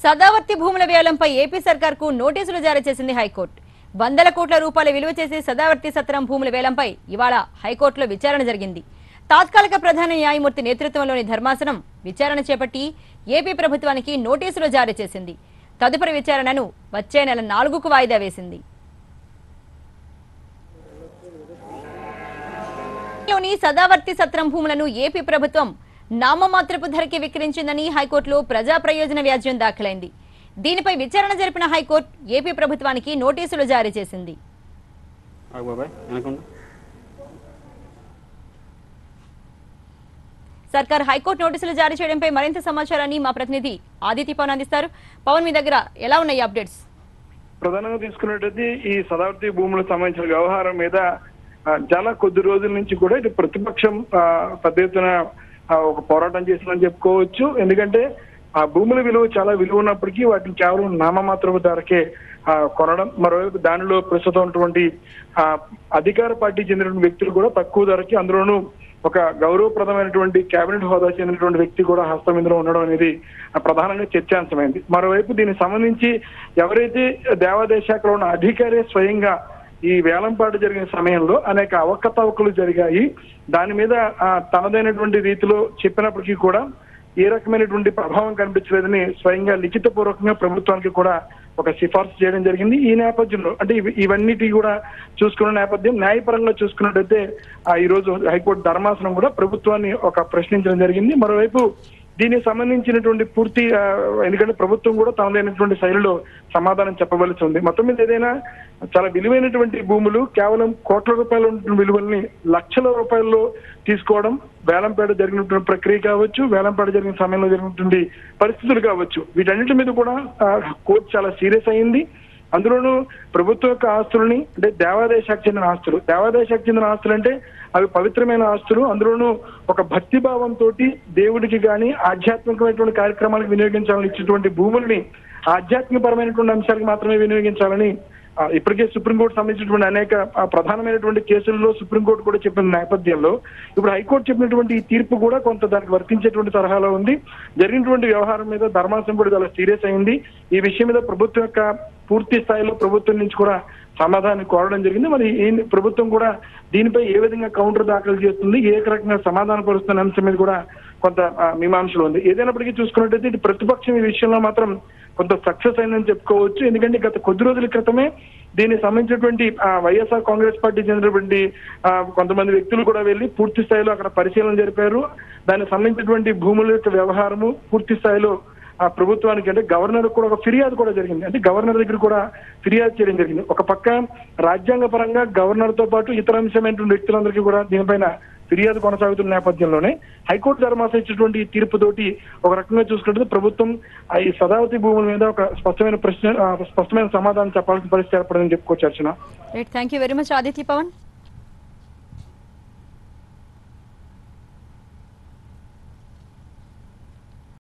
సదావర్తి భూముల వేలంపై ఏపీ సర్కార్కు నోటీసులు జారీ చేసింది హైకోర్టు వందల కోట్ల రూపాయల విలువ చేసే సదావర్తి సత్రం భూముల వేలంపై ఇవాళ హైకోర్టులో విచారణ జరిగింది తాత్కాలిక ప్రధాన న్యాయమూర్తి నేతృత్వంలోని ధర్మాసనం విచారణ చేపట్టి ఏపీ ప్రభుత్వానికి నోటీసులు జారీ చేసింది తదుపరి విచారణను వచ్చే నెల నాలుగుకు వాయిదా వేసింది లోని సదావర్తి సత్రం భూములను ఏపీ ప్రభుత్వం నామమాత్రపు ధరకి విక్రయించిందని హైకోర్టులో ప్రజా ప్రయోజన వ్యాజ్యం దాఖలైంది దీనిపై విచారణ జరిపిన హైకోర్టు ఏపీ ప్రభుత్వానికి నోటీసులు జారీ చేసింది ఆగు బాబాయ్ వెనకుండా సర్కార్ హైకోర్టు నోటీసులు జారీ చేయడంపై మరింత సమాచారాన్ని మా ప్రతినిధి ఆదిత్య పవన్ అందిస్తారు పవన్ మీ దగ్గర ఎలా ఉన్నాయి అప్డేట్స్ ప్రధానంగా తీసుకున్నట్టయితే ఈ సదావర్తి భూములకు సంబంధించిన వ్యవహారం మీద ఆ, చాలా కొద్ది రోజుల నుంచి కూడా ఇది ప్రతిపక్షం ఆ, పెద్ద ఎత్తున ఆ, ఒక పోరాటం చేసిందని చెప్పుకోవచ్చు ఎందుకంటే ఆ భూముల విలువ చాలా విలువ ఉన్నప్పటికీ వాటిని కేవలం నామమాత్రపు ధరకే ఆ, కొనడం మరోవైపు దానిలో ప్రస్తుతం ఉన్నటువంటి ఆ, అధికార పార్టీ చెందిన వ్యక్తులు కూడా తక్కువ ధరకి అందులోనూ ఒక గౌరవప్రదమైనటువంటి కేబినెట్ హోదా చెందినటువంటి వ్యక్తి కూడా హస్తం ఇందులో ఉండడం అనేది ఆ, ప్రధానంగా చర్చాంశమైంది మరోవైపు దీనికి సంబంధించి ఎవరైతే దేవాదాయ శాఖలో ఉన్న అధికారి స్వయంగా ఈ వేలంపాటు జరిగిన సమయంలో అనేక అవకతవకలు జరిగాయి దాని మీద ఆ, తనదైనటువంటి రీతిలో చెప్పినప్పటికీ కూడా ఏ రకమైనటువంటి ప్రభావం కనిపించలేదని స్వయంగా లిఖిత పూర్వకంగా ప్రభుత్వానికి కూడా ఒక సిఫార్సు చేయడం జరిగింది ఈ నేపథ్యంలో అంటే ఇవి- ఇవన్నిటి కూడా చూసుకున్న నేపథ్యం న్యాయపరంగా చూసుకున్నట్టయితే ఆ, ఈ రోజు హైకోర్టు ధర్మాసనం కూడా ప్రభుత్వాన్ని ఒక ప్రశ్నించడం జరిగింది మరోవైపు దీనికి సంబంధించినటువంటి పూర్తి ఆ, ఎందుకంటే ప్రభుత్వం కూడా తనదైనటువంటి శైలిలో సమాధానం చెప్పవలసి ఉంది మొత్తం మీద ఏదైనా చాలా విలువైనటువంటి భూములు కేవలం కోట్ల రూపాయల ఉన్నటువంటి విలువల్ని లక్షల రూపాయల్లో తీసుకోవడం వేలంపేట జరిగినటువంటి ప్రక్రియ కావచ్చు వేలంపేట జరిగిన సమయంలో జరిగినటువంటి పరిస్థితులు కావచ్చు వీటన్నిటి మీద కూడా ఆ, కోర్టు చాలా సీరియస్ అయింది అందులోనూ ప్రభుత్వం యొక్క ఆస్తులని అంటే దేవాదాయ శాఖకు చెందిన ఆస్తులు దేవాదాయ శాఖకు చెందిన ఆస్తులు అంటే అవి పవిత్రమైన ఆస్తులు అందులోనూ ఒక భక్తి భావంతో దేవుడికి గాని ఆధ్యాత్మికమైనటువంటి కార్యక్రమాలకు వినియోగించాలని ఇచ్చేటువంటి భూముల్ని ఆధ్యాత్మికపరమైనటువంటి అంశాలకు మాత్రమే వినియోగించాలని ఆ, ఇప్పటికే సుప్రీంకోర్టు సంబంధించినటువంటి అనేక ఆ, ప్రధానమైనటువంటి కేసుల్లో సుప్రీంకోర్టు కూడా చెప్పిన నేపథ్యంలో ఇప్పుడు హైకోర్టు చెప్పినటువంటి ఈ తీర్పు కూడా కొంత దానికి వర్తించేటువంటి తరహాలో ఉంది జరిగినటువంటి వ్యవహారం మీద ధర్మాసనం కూడా చాలా సీరియస్ అయింది ఈ విషయం మీద ప్రభుత్వం యొక్క పూర్తి స్థాయిలో ప్రభుత్వం నుంచి కూడా సమాధానం కోరడం జరిగింది మరి ఈ ప్రభుత్వం కూడా దీనిపై ఏ విధంగా కౌంటర్ దాఖలు చేస్తుంది ఏ రకంగా సమాధాన పరుస్తున్న అంశం మీద కూడా కొంత ఆ, మీమాంసలు ఉంది ఏదైనప్పటికీ చూసుకున్నట్టయితే ఇది ప్రతిపక్షం ఈ విషయంలో మాత్రం కొంత సక్సెస్ అయిందని చెప్పుకోవచ్చు ఎందుకంటే గత కొద్ది రోజుల క్రితమే దీనికి సంబంధించినటువంటి ఆ, వైఎస్ఆర్ కాంగ్రెస్ పార్టీ చెందినటువంటి ఆ, కొంతమంది వ్యక్తులు కూడా వెళ్ళి పూర్తి స్థాయిలో అక్కడ పరిశీలన జరిపారు దానికి సంబంధించినటువంటి భూముల యొక్క వ్యవహారము పూర్తి స్థాయిలో ఆ ప్రభుత్వానికి అంటే గవర్నర్ కూడా ఒక ఫిర్యాదు కూడా జరిగింది అంటే గవర్నర్ దగ్గర కూడా ఫిర్యాదు చేయడం జరిగింది ఒక పక్క రాజ్యాంగ పరంగా గవర్నర్ తో పాటు ఇతర అంశమైనటువంటి వ్యక్తులందరికీ కూడా దీనిపైన ఫిర్యాదు కొనసాగుతున్న నేపథ్యంలోనే హైకోర్టు ధర్మాసనం ఇచ్చినటువంటి ఈ తీర్పుతోటి ఒక రకంగా చూసుకుంటే ప్రభుత్వం ఆ ఈ సదావతి భూముల మీద ఒక స్పష్టమైన ప్రశ్న ఆ, స్పష్టమైన సమాధానం చెప్పాల్సిన పరిస్థితి ఏర్పడిందని చెప్పుకోవచ్చు Archana right thank you very much Aditya Pawan